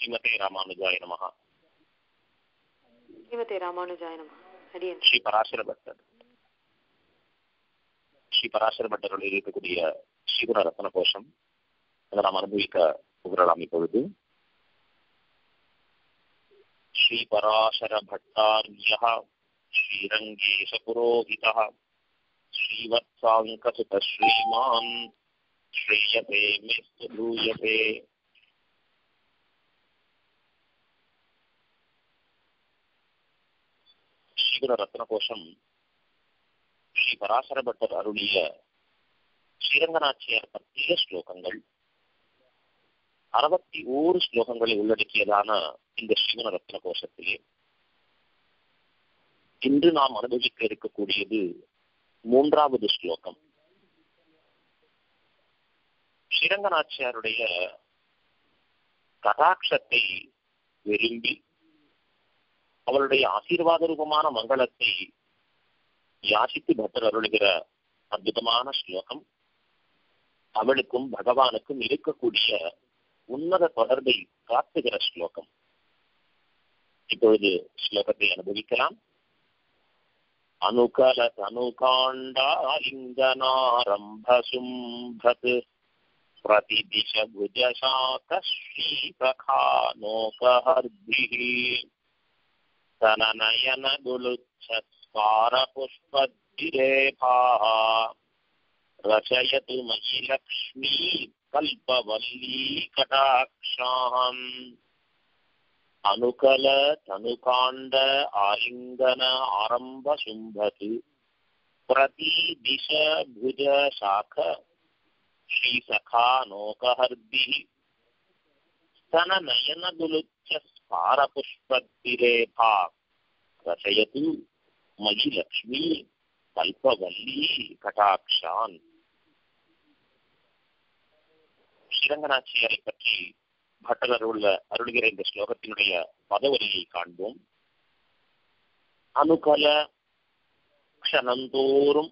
ஸ்ரீமதே ராமானுஜாய நமஹ ஸ்ரீமதே ராமானுஜாய நம அடியன் ஸ்ரீ பராசர பட்டர் ஸ்ரீ பராசர பட்டருடைய இருக்கக்கூடிய ஸ்ரீகுண ரத்ன கோஷம் அதை நாம் அனுபவிக்க புகழலாம் இப்பொழுது ஸ்ரீ பராசர பட்டார்ய ஸ்ரீரங்கேஷ புரோஹித ஸ்ரீவத்சாங்கசுத ஸ்ரீமான் ஸ்ரீயதே மிஸ்து பூயதே ஸ்ரீகுண ரத்ன கோஷம் ஸ்ரீ பராசர பட்டர் அருளிய ஸ்ரீரங்கநாச்சியார் பத்திய ஸ்லோகங்கள் அறுபத்தி ஓரு ஸ்லோகங்களை உள்ளடக்கியதான இந்த ஸ்ரீகுண ரத்ன கோஷத்திலே இன்று நாம் அனுபவிக்க இருக்கக்கூடியது மூன்றாவது ஸ்லோகம் ஸ்ரீரங்கநாச்சியாருடைய கடாட்சத்தை விரும்பி அவளுடைய ஆசீர்வாத ரூபமான மங்களத்தை யாசித்து பக்தர் அருளுகிற அற்புதமான ஸ்லோகம் அவளுக்கும் பகவானுக்கும் இருக்கக்கூடிய உன்னத தொடர்பை காட்டுகிற ஸ்லோகம் இப்பொழுது ஸ்லோகத்தை அனுபவிக்கலாம் அனுகல தனுகாண்டாலிங்கனாரம்ப சும்பத் प्रतिदिश भुजशाकश्रीसखानोकहर्भिः तननयनगुलुच्छस्कारपुष्पद्भिरेफाः रचयतु मयि लक्ष्मी कल्पवल्ली कटाक्षाम् अनुकल तनुकाण्ड आलिङ्गन आरम्भ शुम्भत् प्रतिदिश भुज शाख श्रीसखानोकहर्दिः स्तननयनगुलुच्छस्फारपुष्पद्भिरेफा रचयतु मयि लक्ष्मी கல்பவல்லி கட்டாட்சான் ஸ்ரீரங்கநாச்சியாரை பற்றி பட்டர் அருள அருள்கிற இந்த ஸ்லோகத்தினுடைய பதவரியை காண்போம் அனுகல க்ஷணந்தோறும்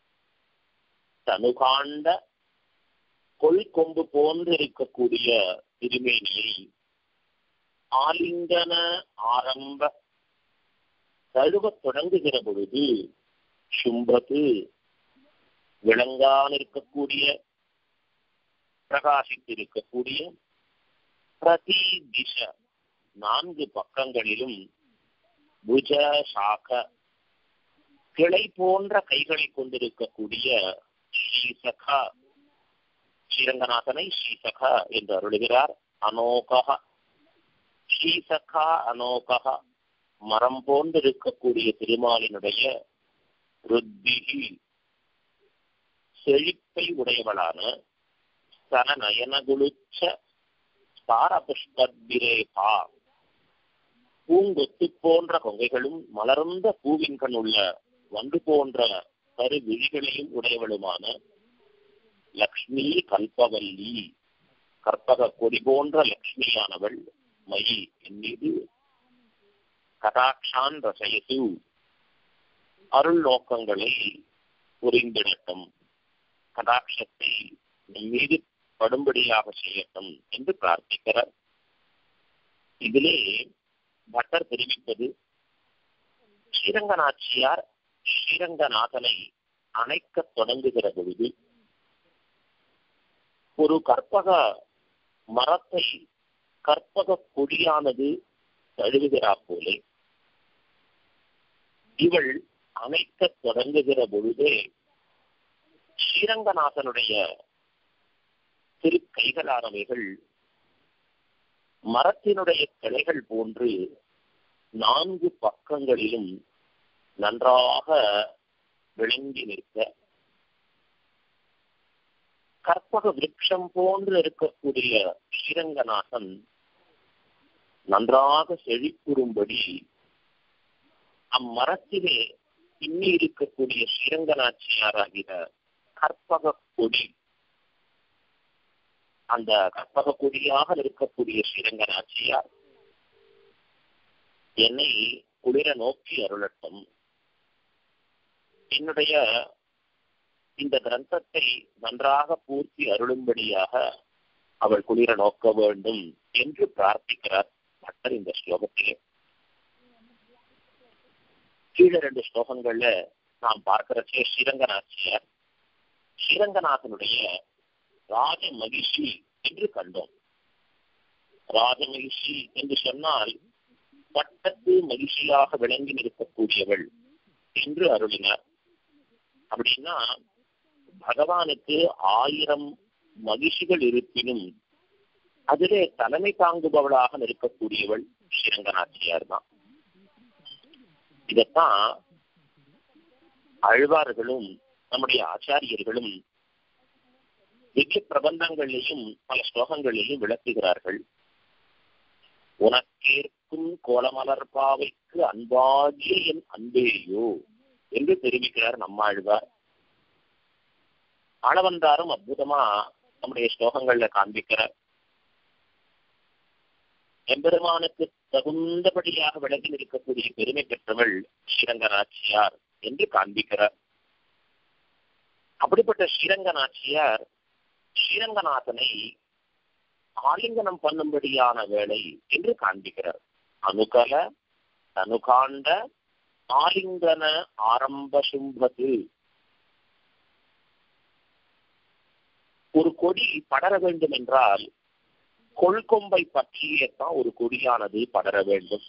தனுகாண்ட கொள்கொம்பு போன்று இருக்கக்கூடிய திருமேனியை ஆலிங்கன ஆரம்ப தழுவத் தொடங்குகிற பொழுது சும்பது விளங்கான் இருக்கக்கூடிய பிரகாசித்திருக்கக்கூடிய பிரதி திச நான்கு பக்கங்களிலும் புஜ சாக கிளை போன்ற கைகளை கொண்டிருக்கக்கூடிய ஸ்ரீசகா ஸ்ரீரங்கநாதனை ஸ்ரீசகா என்று அருளுகிறார் அனோகா ஸ்ரீசகா அனோகா மரம் போன்று இருக்கக்கூடிய திருமாலினுடைய ருத்திகி செழிப்பை உடையவளான சன நயனகுலுச்ச ஸ்தாரபுஷ்பத்பிரேகா பூங்கொத்து போன்ற கொங்கைகளும் மலர்ந்த பூவின் கண் உள்ள வண்டு போன்ற கரு விழிகளையும் உடையவளுமான லக்ஷ்மி கல்பவல்லி கற்பக கொடி போன்ற லக்ஷ்மியானவள் மயி என் மீது கடாட்சான் ரசயசு அருள் நோக்கங்களை புரிந்திடட்டும் கடாட்சத்தை நம் மீது படும்படியாக செய்யட்டும் என்று பிரார்த்திக்கிறார் இதிலே பட்டர் தெரிவிப்பது ஸ்ரீரங்கநாச்சியார் ஸ்ரீரங்கநாதனை அணைக்க தொடங்குகிற பொழுது ஒரு கற்பக மரத்தை கற்பக கொடியானது தழுவுகிறா போலே இவள் அணைக்க தொடங்குகிற பொழுதே ஸ்ரீரங்கநாதனுடைய திருக்கைகளானவைகள் மரத்தினுடைய கிளைகள் போன்று நான்கு பக்கங்களிலும் நன்றாக விளங்கி நிற்க கற்பக விருட்சம் போன்று இருக்கக்கூடிய ஸ்ரீரங்கநாதன் நன்றாக செழிப்புறும்படி அம்மரத்திலே பின்னி இருக்கக்கூடிய ஸ்ரீரங்கநாச்சியாராகிற கற்பக கொடி அந்த கற்பக கொடியாக இருக்கக்கூடிய ஸ்ரீரங்கநாச்சியார் என்னை குளிர நோக்கி அருளட்டும் என்னுடைய இந்த கிரந்தத்தை நன்றாக பூர்த்தி அருளும்படியாக அவள் குளிர நோக்க வேண்டும் என்று பிரார்த்திக்கிறார் பட்டர் இந்த ஸ்லோகத்திலே கீழே ரெண்டு ஸ்லோகங்கள்ல நாம் பார்க்கிறச்சே ஸ்ரீரங்கநாச்சியார் ஸ்ரீரங்கநாதனுடைய ராஜ மகிழ்ச்சி என்று கண்டோம் ராஜ மகிழ்ச்சி என்று சொன்னால் பட்டத்து மகிழ்ச்சியாக விளங்கி நிற்கக்கூடியவள் என்று அருளினார் அப்படின்னா பகவானுக்கு ஆயிரம் மகிழ்ச்சிகள் இருப்பினும் அதிலே தலைமை தாங்குபவளாக நிற்கக்கூடியவள் ஸ்ரீரங்கநாச்சியார் தான் இதத்தான் அழ்வார்களும் நம்முடைய ஆச்சாரியர்களும் திவ்ய பிரபந்தங்களிலும் பல ஸ்லோகங்களிலும் விளக்குகிறார்கள் உனக்கேற்கும் கோலமலர்பாவைக்கு அன்பாகிய என் அன்பேயோ என்று தெரிவிக்கிறார் நம்மாழ்வார் ஆளவந்தாரும் அற்புதமா நம்முடைய ஸ்லோகங்கள்ல காண்பிக்கிறார் எம்பெருமானுக்கு தகுந்தபடியாக விளங்கி நிற்கக்கூடிய பெருமை பெற்றவள் ஸ்ரீரங்கநாச்சியார் என்று காண்பிக்கிறார் அப்படிப்பட்ட ஸ்ரீரங்கநாச்சியார் ஸ்ரீரங்கநாதனை ஆலிங்கனம் பண்ணும்படியான வேலை என்று காண்பிக்கிறார் அனுகல அனுகாண்ட ஆலிங்கன ஆரம்ப சும்பது ஒரு கொடி படர வேண்டும் என்றால் கொள்கொம்பை பற்றியே தான் ஒரு கொடியானது படர வேண்டும்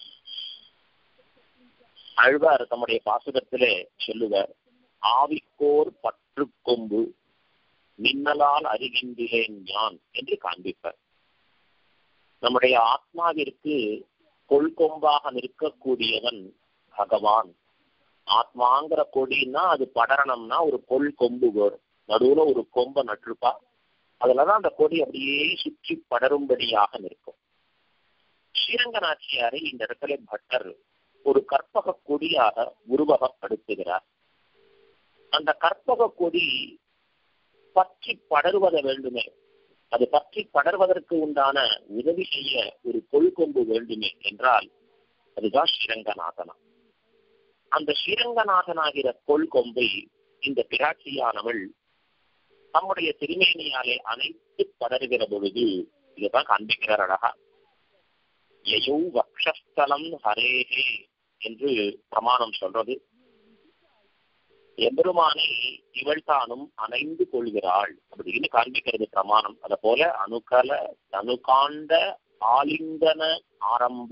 அழ்வார் தம்முடைய பாசுரத்திலே சொல்லுவார் ஆவிக்கோர் பற்று கொம்பு மின்னலால் அறிகின்றேன் யான் என்று காண்பிப்பார் நம்முடைய ஆத்மாவிற்கு கொள்கொம்பாக நிற்கக்கூடியவன் பகவான் ஆத்மாங்கிற கொடின்னா அது படரணம்னா ஒரு கொள் கொம்பு வரும் நடுவுல ஒரு கொம்பை நட்டிருப்பா அதுலதான் அந்த கொடி அப்படியே சுற்றி படரும்படியாக நிற்கும் ஸ்ரீரங்கநாச்சியாரை இந்த இடத்துல பட்டர் ஒரு கற்பக கொடியாக உருவகப்படுத்துகிறார் அந்த கற்பக கொடி பற்றி படருவத வேண்டுமே அது பற்றி படர்வதற்கு உண்டான உதவி செய்ய ஒரு கொள்கொம்பு வேண்டுமே என்றால் அதுதான் ஸ்ரீரங்கநாதனா அந்த ஸ்ரீரங்கநாதனாகிற கொள்கொம்பை இந்த பிராட்சியானவள் தம்முடைய திருமேனியாலே அனைத்து படருகிற பொழுது இதுதான் காண்பிக்கிறார் அழகா எயோ வக்ஷஸ்தலம் ஹரேஹே என்று பிரமாணம் சொல்றது எம்பெருமானை இவள் தானும் அணைந்து கொள்கிறாள் அப்படின்னு காண்பிக்கிறது பிரமாணம் அத போல அணுகல அணுகாண்ட ஆலிங்கன ஆரம்ப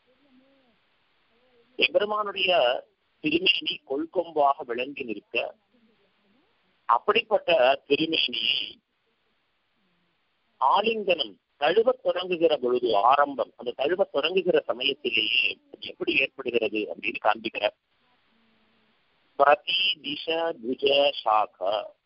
எம்பெருமானுடைய திருமேனி கொள்கொம்பாக விளங்கி நிற்க அப்படிப்பட்ட திருமேனியை ஆலிங்கனம் தழுவ தொடங்குகிற பொழுது ஆரம்பம் அந்த தழுவ தொடங்குகிற சமயத்திலேயே எப்படி ஏற்படுகிறது அப்படின்னு காண்பிக்கிறார் பிரதி திச துஜ சாக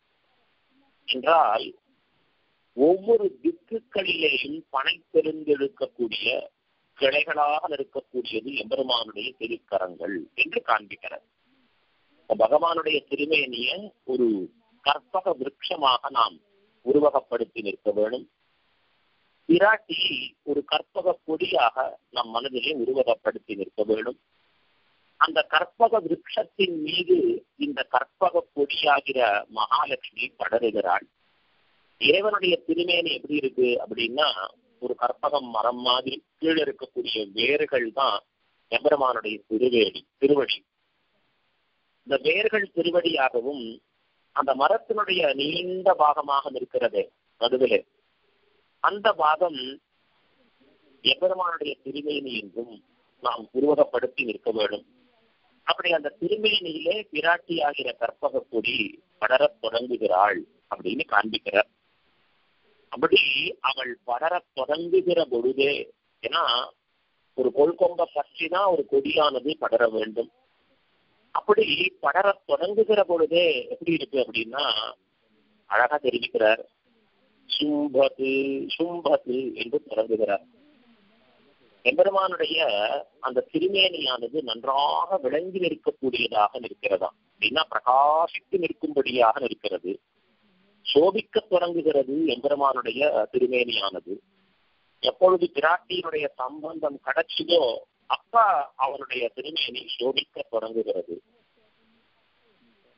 என்றால் ஒவ்வொரு திக்குகளிலேயும் பனை தெரிந்தெடுக்கக்கூடிய கிளைகளாக இருக்கக்கூடியது எம்பெருமானுடைய திருக்கரங்கள் என்று காண்பிக்கிறார் பகவானுடைய திருமேனிய ஒரு கற்பக விருட்சமாக நாம் உருவகப்படுத்தி நிற்க வேணும் பிராட்டி ஒரு கற்பக கொடியாக நம் மனதிலே உருவகப்படுத்தி நிற்க வேண்டும் அந்த கற்பக விருட்சத்தின் மீது இந்த கற்பக கொடியாகிற மகாலட்சுமி படருகிறாள் இறைவனுடைய திருமேனி எப்படி இருக்கு அப்படின்னா ஒரு கற்பகம் மரம் மாதிரி கீழே இருக்கக்கூடிய வேர்கள் தான் எம்பெருமானுடைய திருவேடி திருவடி இந்த வேர்கள் திருவடியாகவும் அந்த மரத்தினுடைய நீண்ட பாகமாக நிற்கிறது நடுவிலே அந்த பாகம் எம்பெருமானுடைய திருமேனி என்றும் நாம் உருவகப்படுத்தி நிற்க வேண்டும் அப்படி அந்த திருமேனியிலே பிராட்டி ஆகிற கற்பக கொடி படரத் தொடங்குகிறாள் அப்படின்னு காண்பிக்கிறார் அப்படி அவள் படரத் தொடங்குகிற பொழுதே ஏன்னா ஒரு கொள்கொம்ப பற்றி தான் ஒரு கொடியானது படர வேண்டும் அப்படி படரத் தொடங்குகிற பொழுதே எப்படி இருக்கு அப்படின்னா அழகா தெரிவிக்கிறார் சும்பது சும்பது என்று தொடங்குகிறார் எம்பெருமானுடைய அந்த திருமேனியானது நன்றாக விளங்கி நிற்கக்கூடியதாக நிற்கிறதா அப்படின்னா பிரகாசித்து நிற்கும்படியாக நிற்கிறது சோபிக்க தொடங்குகிறது எம்பெருமானுடைய திருமேனியானது எப்பொழுது பிராட்டியினுடைய சம்பந்தம் கிடைச்சதோ அப்ப அவனுடைய திருமேனி சோபிக்க தொடங்குகிறது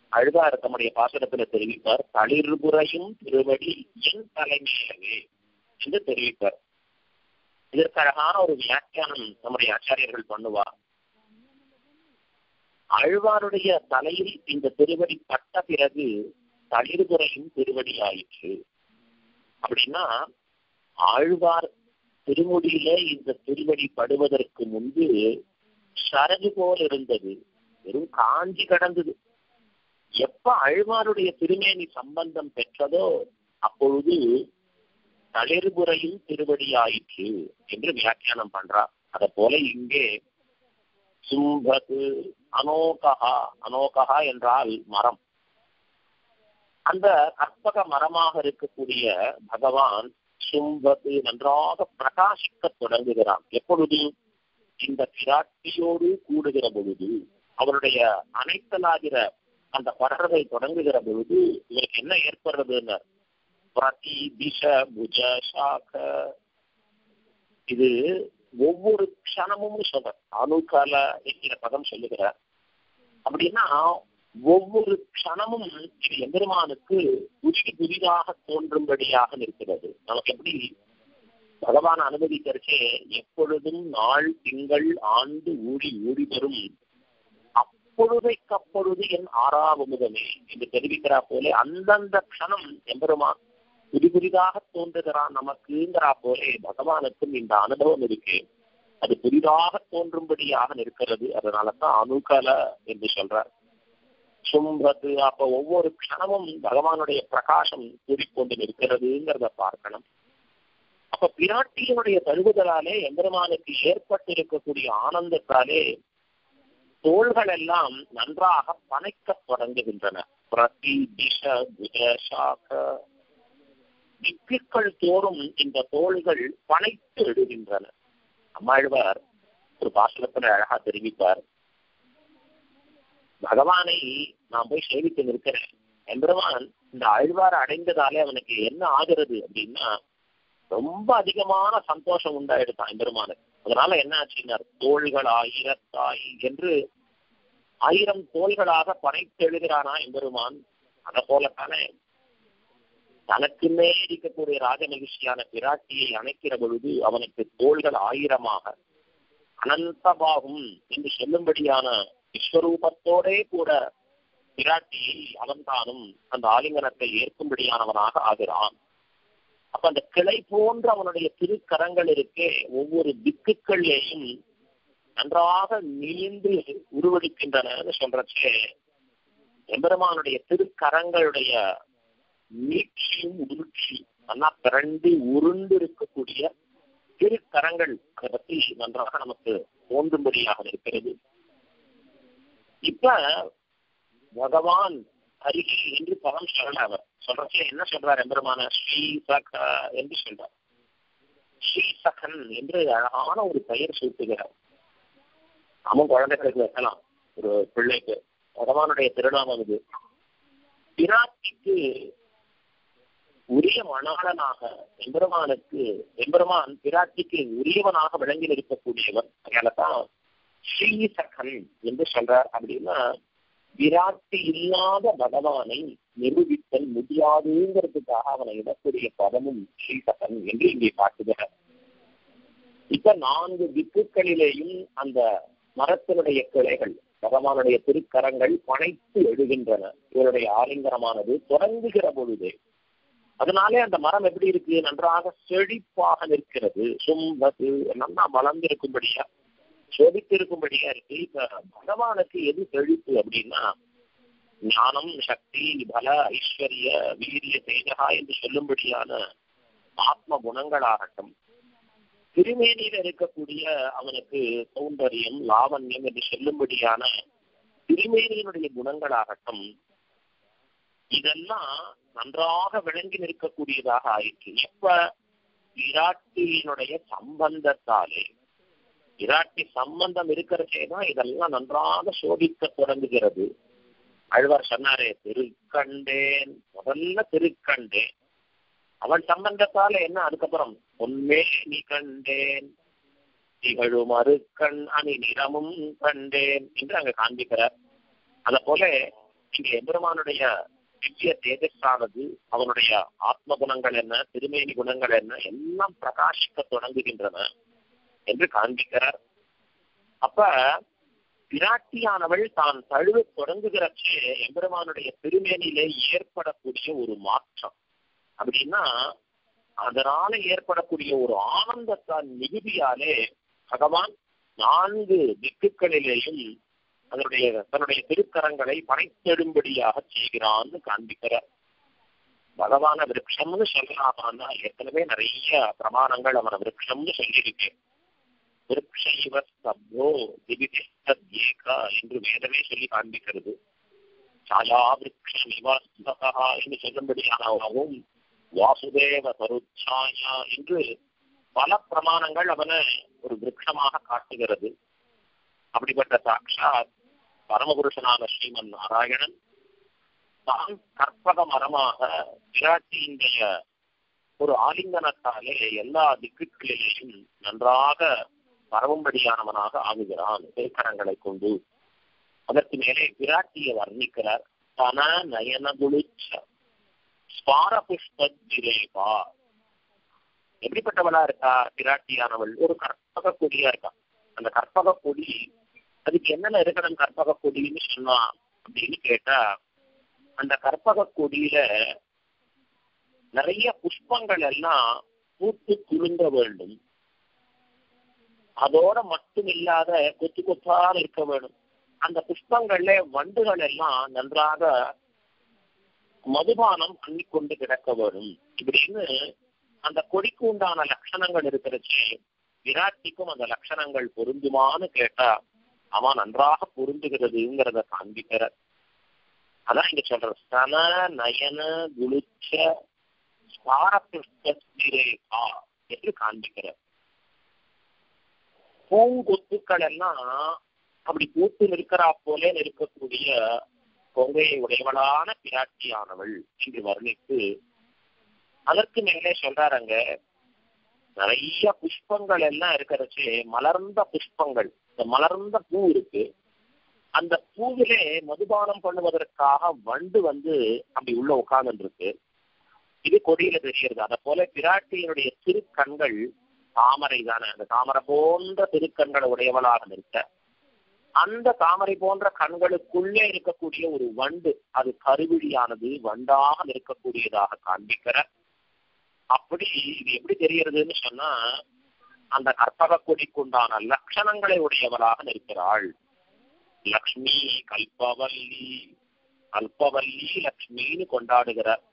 அழுதார் தம்முடைய பாசனத்துல தெரிவிப்பார் தளிர்புறையும் திருவடி என் தலைமையிலவே என்று தெரிவிப்பார் இதற்கு அழகான ஒரு வியாக்கியானம் நம்முடைய ஆச்சாரியர்கள் பண்ணுவா ஆழ்வாருடைய தலையில் இந்த திருவடி பட்ட பிறகு தளிர்புறையும் திருவடி ஆயிற்று அப்படின்னா ஆழ்வார் திருமுடியில இந்த திருவடி படுவதற்கு முன்பு சரகு போல் இருந்தது வெறும் காஞ்சி கடந்தது எப்ப அழ்வாருடைய திருமேனி சம்பந்தம் பெற்றதோ அப்பொழுது தளிர்புறையில் திருவடி ஆயிற்று என்று வியாக்கியானம் பண்றார் அத போல இங்கே சும்பது அனோகா அனோகா என்றால் மரம் அந்த கற்பக மரமாக இருக்கக்கூடிய பகவான் சும்பது நன்றாக பிரகாசிக்க தொடங்குகிறான் எப்பொழுது இந்த பிராட்டியோடு கூடுகிற பொழுது அவருடைய அனைத்தலாகிற அந்த படர்வை தொடங்குகிற பொழுது இவருக்கு என்ன ஏற்படுறதுன்னு பிரதி திச புஜ சாக இது ஒவ்வொரு க்ஷணமும் சொல்ற அணுகால என்கிற பதம் சொல்லுகிறார் அப்படின்னா ஒவ்வொரு க்ஷணமும் இது எம்பெருமானுக்கு புதிது புதிதாக தோன்றும்படியாக நிற்கிறது நமக்கு எப்படி பகவான் அனுமதிக்கிறச்சே எப்பொழுதும் நாள் திங்கள் ஆண்டு ஊடி ஊடி வரும் அப்பொழுதைக்கப்பொழுது என் ஆறாவமுதமே என்று தெரிவிக்கிறா போலே அந்தந்த க்ஷணம் எம்பெருமான் புதி புதிதாக தோன்றுகிறான் நமக்குங்கிறா போலே பகவானுக்கும் இந்த அனுபவம் இருக்கு அது புதிதாக தோன்றும்படியாக நிற்கிறது அதனாலதான் அணுகல என்று சொல்றார் சும்பது அப்ப ஒவ்வொரு க்ஷணமும் பகவானுடைய பிரகாசம் கூறிக்கொண்டு நிற்கிறதுங்கிறத பார்க்கணும் அப்ப பிராட்டியினுடைய தழுவுதலாலே எம்பெருமானுக்கு ஏற்பட்டிருக்கக்கூடிய ஆனந்தத்தாலே தோள்கள் எல்லாம் நன்றாக பனைக்க தொடங்குகின்றன பிரதி திச புஜ சாக திக்குகள் தோறும் இந்த தோள்கள் பனைத்து எழுகின்றன அம்மாழ்வார் ஒரு பாசனத்துல அழகா தெரிவித்தார் பகவானை நான் போய் சேவித்து நிற்கிறேன் எம்பெருமான் இந்த ஆழ்வார் அடைந்ததாலே அவனுக்கு என்ன ஆகிறது அப்படின்னா ரொம்ப அதிகமான சந்தோஷம் உண்டாயிடுதான் எம்பெருமானுக்கு அதனால என்ன ஆச்சுன்னார் தோள்கள் ஆயிரத்தாய் என்று ஆயிரம் தோள்களாக பனைத்தெழுகிறானா எம்பெருமான் அத போலத்தானே தனக்குமே இருக்கக்கூடிய ராஜமகிழ்ச்சியான பிராட்டியை அணைக்கிற பொழுது அவனுக்கு தோள்கள் ஆயிரமாக அனந்தபாகும் என்று சொல்லும்படியான விஸ்வரூபத்தோடே கூட பிராட்டியை அவன்தானும் அந்த ஆலிங்கனத்தை ஏற்கும்படியானவனாக ஆகிறான் அப்ப அந்த கிளை போன்ற அவனுடைய திருக்கரங்கள் இருக்கே ஒவ்வொரு திக்குகளிலேயும் நன்றாக நீண்டு உருவெடுக்கின்றன சொல்றச்சே எம்பெருமானுடைய திருக்கரங்களுடைய நீட்சியும் உருட்சி நல்லா பிறண்டு உருண்டு இருக்கக்கூடிய திருக்கரங்கள் அதை பற்றி நன்றாக நமக்கு தோன்றும்படியாக இருக்கிறது இப்ப பகவான் அருகில் என்று பதம் சொல்லல அவர் சொல்றச்ச என்ன சொல்றார் எம்பெருமான ஸ்ரீ சக என்று சொல்றார் ஸ்ரீ சகன் என்று அழகான ஒரு பெயர் சூட்டுகிறார் நாமும் குழந்தைகளுக்கு வைக்கலாம் ஒரு பிள்ளைக்கு பகவானுடைய திருநாமம் இது பிராட்டிக்கு உரிய மணாளனாக எம்பெருமானுக்கு எம்பெருமான் பிராட்டிக்கு உரியவனாக விளங்கி இருக்கக்கூடியவன் அதனாலதான் ஸ்ரீசகன் என்று சொல்றார் அப்படின்னா விராட்டி இல்லாத பகவானை நிரூபித்தல் முடியாதுங்கிறதுக்காக அவனை இடக்கூடிய பதமும் ஸ்ரீசகன் என்று இங்கே காட்டுகிறார் இப்ப நான்கு திக்குகளிலேயும் அந்த மரத்தினுடைய கிளைகள் பகவானுடைய திருக்கரங்கள் பனைத்து எழுகின்றன இவருடைய ஆலிங்கனமானது தொடங்குகிற பொழுதே அதனாலே அந்த மரம் எப்படி இருக்கு நன்றாக செழிப்பாக நிற்கிறது சும்பது நல்லா வளர்ந்திருக்கும்படியா சோபித்திருக்கும்படியா இருக்கு இப்ப பகவானுக்கு எது செழிப்பு அப்படின்னா ஞானம் சக்தி பல ஐஸ்வர்ய வீரிய தேஜகா என்று சொல்லும்படியான ஆத்ம குணங்களாகட்டும் திருமேனியில இருக்கக்கூடிய அவனுக்கு சௌந்தரியம் லாவண்யம் என்று சொல்லும்படியான திருமேனியினுடைய குணங்களாகட்டும் இதெல்லாம் நன்றாக விளங்கி நிற்கக்கூடியதாக ஆயிற்று எப்ப விராட்டியினுடைய சம்பந்தத்தாலே விராட்டி சம்பந்தம் இருக்கிறச்சேதான் இதெல்லாம் நன்றாக சோபிக்க தொடங்குகிறது அழ்வார் சொன்னாரே திருக்கண்டேன் முதல்ல திருக்கண்டேன் அவன் சம்பந்தத்தால என்ன அதுக்கப்புறம் உண்மே நீ கண்டேன் திகழும் அருக்கண் அணி நிறமும் கண்டேன் என்று அங்க காண்பிக்கிறார் அத போல இங்க எம்பெருமானுடைய திவ்ய தேஜஸானது அவனுடைய ஆத்ம குணங்கள் என்ன திருமேனி குணங்கள் என்ன எல்லாம் பிரகாசிக்க தொடங்குகின்றன என்று காண்பிக்கிறார் அப்ப பிராட்டியானவள் தான் தழுவ தொடங்குகிறச்சே எம்பெருமானுடைய திருமேனியிலே ஏற்படக்கூடிய ஒரு மாற்றம் அப்படின்னா அதனால ஏற்படக்கூடிய ஒரு ஆனந்தத்தால் மிகுதியாலே பகவான் நான்கு திக்குகளிலேயும் அதனுடைய தன்னுடைய திருக்கரங்களை படைத்தெடும்படியாக செய்கிறான்னு காண்பிக்கிறார் பகவான விரக்ஷம்னு சொல்லலாமான்னா ஏற்கனவே நிறைய பிரமாணங்கள் அவன விரக்ஷம்னு சொல்லியிருக்கேன் விரக்ஷைவ ஸ்தப்தோ திவிதிஷ்டத் ஏகா என்று வேதமே சொல்லி காண்பிக்கிறது சாயா விரக்ஷ நிவாசகா என்று சொல்லும்படியாகவும் வாசுதேவ சருச்சாயா என்று பல பிரமாணங்கள் அவனை ஒரு விரக்ஷமாக காட்டுகிறது அப்படிப்பட்ட சாட்சாத் பரமபுருஷனான ஸ்ரீமன் நாராயணன் தான் கற்பக மரமாக பிராட்டியினுடைய ஒரு ஆலிங்கனத்தாலே எல்லா திக்குகளிலேயும் நன்றாக பரவும்படியானவனாக ஆகுகிறான் திருக்கரங்களை கொண்டு அதற்கு மேலே பிராட்டியை வர்ணிக்கிறார் தன நயன குளிச்ச ஸ்பார புஷ்பா எப்படிப்பட்டவளா இருக்கா பிராட்டியானவள் ஒரு கற்பக கொடியா இருக்கா அந்த கற்பக கொடி அதுக்கு என்னென்ன இருக்கணும் கற்பக கொடின்னு சொன்னா அப்படின்னு கேட்டா அந்த கற்பக கொடியில நிறைய புஷ்பங்கள் எல்லாம் பூத்து குலுங்க வேண்டும் அதோட மட்டும் இல்லாத கொத்து கொத்தாக இருக்க வேண்டும் அந்த புஷ்பங்கள்ல வண்டுகள் எல்லாம் நன்றாக மதுபானம் பண்ணி கொண்டு கிடக்க வேணும் இப்படின்னு அந்த கொடிக்கு உண்டான லட்சணங்கள் இருக்கிறச்சு விராட்டிக்கும் அந்த லட்சணங்கள் பொருந்துமான்னு கேட்டா அவன் நன்றாக பொருந்துகிறதுங்கிறத காண்பிக்கிற அதான் இங்க சொல்ற ஸ்தன நயன குளிச்ச ஸ்வாரபுஷ்பா என்று காண்பிக்கிற பூங்கொத்துக்கள் எல்லாம் அப்படி பூத்து நிற்கிறா போலே நிற்கக்கூடிய கொங்கையை உடையவளான பிராட்டியானவள் என்று வர்ணித்து அதற்கு மேலே சொல்றாருங்க நிறைய புஷ்பங்கள் எல்லாம் இருக்கிறச்சு மலர்ந்த புஷ்பங்கள் இந்த மலர்ந்த பூ இருக்கு அந்த பூவிலே மதுபானம் பண்ணுவதற்காக வண்டு வந்து அப்படி உள்ள உட்கார்ந்து இருக்கு இது கொடியில தெரிகிறது அத போல பிராட்டியினுடைய திருக்கண்கள் தாமரை தானே அந்த தாமரை போன்ற திருக்கண்களை உடையவளாக நிற்க அந்த தாமரை போன்ற கண்களுக்குள்ளே இருக்கக்கூடிய ஒரு வண்டு அது கருவிழியானது வண்டாக நிற்கக்கூடியதாக காண்பிக்கிற அப்படி இது எப்படி தெரியறதுன்னு சொன்னா அந்த கற்பக கொடிக்குண்டான லட்சணங்களை உடையவளாக நிற்கிறாள் லக்ஷ்மி கல்பவல்லி கல்பவல்லி லக்ஷ்மின்னு கொண்டாடுகிறார்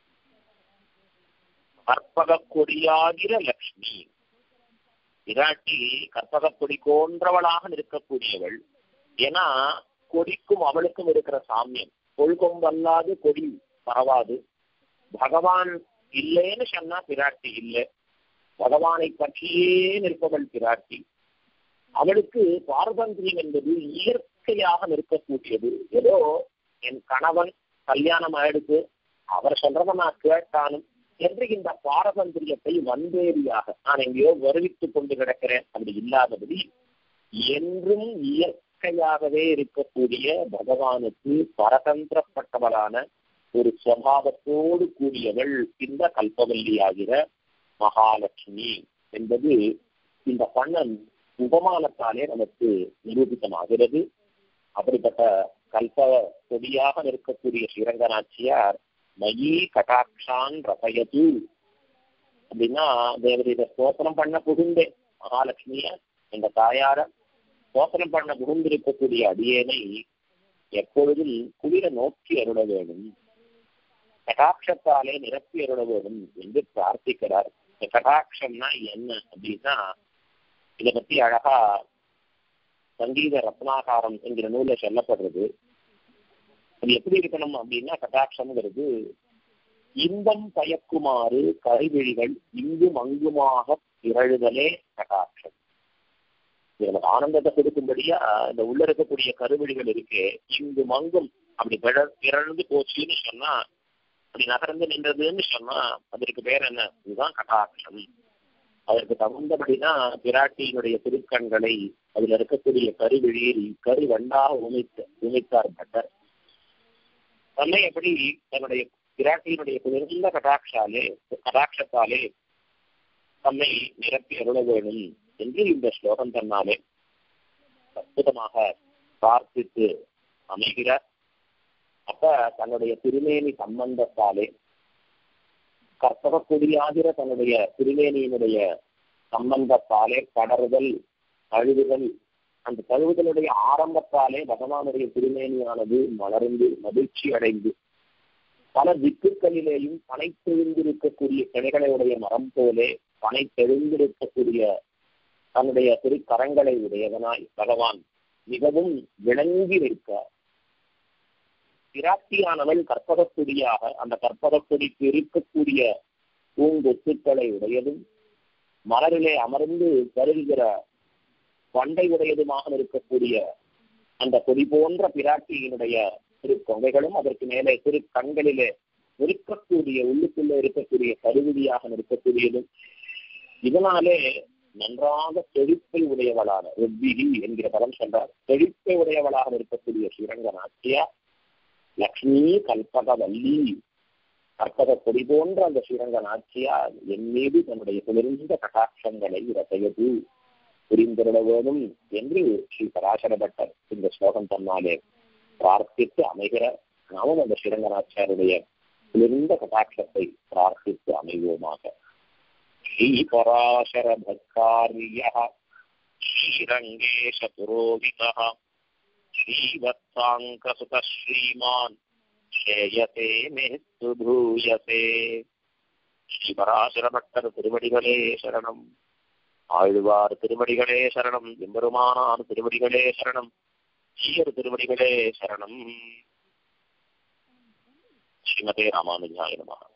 கற்பக கொடியாகிற லக்ஷ்மி விராட்டி கற்பக கொடி போன்றவளாக நிற்கக்கூடியவள் ஏன்னா கொடிக்கும் அவளுக்கும் இருக்கிற சாமியம் கொள்கொம்பல்லாது கொடி பரவாது பகவான் இல்லைன்னு சொன்னா பிராட்டி இல்லை பகவானை பற்றியே நிற்பவள் பிராட்டி அவளுக்கு பாரதந்திரியம் என்பது இயற்கையாக நிற்கக்கூடியது ஏதோ என் கணவன் கல்யாணம் ஆயிடுச்சு அவர் சொல்றத நான் கேட்டானும் என்று இந்த பாரதந்திரியத்தை வந்தேரியாக நான் எங்கேயோ வருவித்துக் கொண்டு கிடக்கிறேன் அப்படி இல்லாதபடி என்றும் இயற்கையாகவே இருக்கக்கூடிய பகவானுக்கு பரதந்திரப்பட்டவளான ஒரு சுவாவத்தோடு கூடியவள் இந்த கல்பவல்லி ஆகிற மகாலட்சுமி என்பது இந்த பண்ணன் உபமானத்தாலே நமக்கு நிரூபித்தமாகிறது அப்படிப்பட்ட கல்ப கொடியாக இருக்கக்கூடிய ஸ்ரீரங்கநாச்சியார் மயி கட்டாட்சான் ரசயது அப்படின்னா தேவதையிட ஸ்தோத்திரம் பண்ண புகுந்தேன் மகாலட்சுமிய என்ற தாயார ஸ்தோத்திரம் பண்ண புகுந்திருக்கக்கூடிய அடியேனை எப்பொழுதும் குளிர நோக்கி அருள வேண்டும் கட்டாட்சத்தாலே நிரப்பி அருள வேண்டும் என்று பிரார்த்திக்கிறார் இந்த கட்டாட்சம்னா என்ன அப்படின்னா இதை பத்தி அழகா சங்கீத ரத்னாகாரம் என்கிற நூல்ல சொல்லப்படுறது அது எப்படி இருக்கணும் அப்படின்னா கட்டாட்சம்ங்கிறது இன்பம் பயக்குமாறு கரைவிழிகள் இங்கும் அங்குமாக திரழுதலே கட்டாட்சம் இது நமக்கு ஆனந்தத்தை கொடுக்கும்படியா இந்த உள்ள இருக்கக்கூடிய கருவிழிகள் இருக்கு இங்கும் அங்கும் அப்படி திரழ்ந்து போச்சுன்னு சொன்னா அப்படி நகர்ந்து நின்றதுன்னு சொன்னா அதற்கு பேர் என்ன இதுதான் கட்டாட்சம் அதற்கு தகுந்தபடிதான் பிராட்டியினுடைய திருக்கண்களை அதுல இருக்கக்கூடிய கருவிழியில் கரு வண்டாக உமைத்த உமைத்தார் பட்டர் தன்னை எப்படி தன்னுடைய பிராட்டியினுடைய குளிர்ந்த கடாட்சாலே கடாட்சத்தாலே தன்னை நிரப்பி அருள வேணும் என்று இந்த ஸ்லோகம் தன்னாலே அற்புதமாக பிரார்த்தித்து அமைகிறார் அப்ப தன்னுடைய திருமேனி சம்பந்தத்தாலே கற்பகக்கூடியாகிற தன்னுடைய திருமேனியினுடைய சம்பந்தத்தாலே படறுதல் அழுதுதல் அந்த தழுவுதலுடைய ஆரம்பத்தாலே பகவானுடைய திருமேனியானது மலர்ந்து மகிழ்ச்சி அடைந்து பல திக்குகளிலேயும் பனை தெழுந்திருக்கக்கூடிய கிளைகளுடைய மரம் போலே பனை தெழுந்திருக்கக்கூடிய தன்னுடைய திருக்கரங்களை உடையவனாய் பகவான் மிகவும் விளங்கி நிற்க பிராட்டியானவள் கற்பகக்குடியாக அந்த கற்பகக்குடிக்கு இருக்கக்கூடிய பூங்கொத்துக்களை உடையதும் மலரிலே அமர்ந்து கருதுகிற பண்டை உடையதுமாக இருக்கக்கூடிய அந்த கொடி போன்ற பிராட்டியினுடைய திரு கொங்கைகளும் அதற்கு மேலே திரு கண்களிலே இருக்கக்கூடிய உள்ளுக்குள்ளே இருக்கக்கூடிய கருவிதியாக இருக்கக்கூடியதும் இதனாலே நன்றாக செழிப்பை உடையவளான ருப்பிகி என்கிற பதம் சொல்றார் செழிப்பை உடையவளாக இருக்கக்கூடிய ஸ்ரீரங்க நாச்சியா லக்ஷ்மி கல்பகவல்லி கற்பக கொடி போன்ற அந்த ஸ்ரீரங்க நாச்சியார் என் மீது தன்னுடைய குளிர்ந்த கட்டாட்சங்களை ரசையது புரிந்திருட வேணும் என்று ஸ்ரீ பராசர பட்டர் இந்த ஸ்லோகம் தன்னாலே பிரார்த்தித்து அமைகிற நாமும் அந்த ஸ்ரீரங்கநாச்சியாருடைய குளிர்ந்த கட்டாட்சத்தை பிரார்த்தித்து அமைவோமாக ஸ்ரீ பராசர பக்தாரிய ஸ்ரீரங்கேஷ புரோகிதா ஸ்ரீவத்சாங்கசுத ஸ்ரீமான் ஸ்ரேயசே மேத்து பூயசே ஸ்ரீ பராசர பட்டர் திருவடிகளே சரணம் ஆழ்வார் திருவடிகளே சரணம் எம்பெருமானார் திருவடிகளே சரணம் ஈயர் திருவடிகளே சரணம் ஸ்ரீமதே ராமானுஜாய நமகா